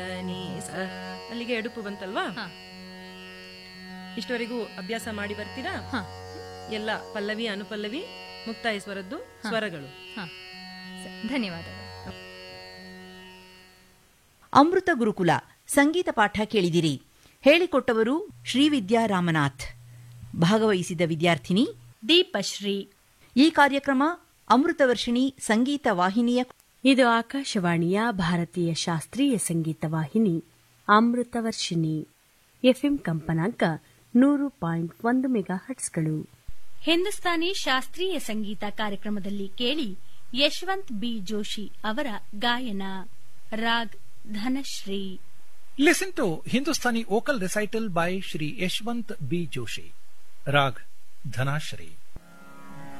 ನೀ ಸ ಅಲ್ಲಿಗೆ ಎಡುಪು ಬಂತಲ್ವಾ ಹಾ. ಇಷ್ಟವರೆಗೂ ಅಭ್ಯಾಸ ಮಾಡಿ ಬರ್ತೀರಾ ಹಾ. ಎಲ್ಲ ಪಲ್ಲವಿ ಅನುಪಲ್ಲವಿ ಮುಕ್ತಾಯ ಸ್ವರದ್ದು ಸ್ವರಗಳು ಹಾ ಸ- ಧನ್ಯವಾದಗಳು ಅಮೃತ ಗುರುಕುಲ ಸಂಗೀತ ಪಾಠ ಕೇಳಿದಿರಿ ಹೇಳಿಕೊಟ್ಟವರು ಶ್ರೀವಿದ್ಯಾ ರಾಮನಾಥ್ ಭಾಗವಹಿಸಿದ ವಿದ್ಯಾರ್ಥಿನಿ ದೀಪಶ್ರೀ ಈ ಕಾರ್ಯಕ್ರಮ ಅಮೃತವರ್ಷಿಣಿ ಸಂಗೀತ ವಾಹಿನಿಯ ಇದು ಆಕಾಶವಾಣಿಯ ಭಾರತೀಯ ಶಾಸ್ತ್ರೀಯ ಸಂಗೀತ ವಾಹಿನಿ ಅಮೃತವರ್ಷಿಣಿ ಎಫ್ಎಂ ಕಂಪನಾಂಕ ನೂರು ಪಾಯಿಂಟ್ ಒಂದು ಮೆಗಾ ಹಟ್ಸ್ಗಳು ಹಿಂದೂಸ್ತಾನಿ ಶಾಸ್ತ್ರೀಯ ಸಂಗೀತ ಕಾರ್ಯಕ್ರಮದಲ್ಲಿ ಕೇಳಿ ಯಶವಂತ್ ಬಿ ಜೋಶಿ ಅವರ ಗಾಯನ raag Dhanashree Listen to Hindustani vocal recital by Shri Yashwant B. Joshi. Rag Dhanashri.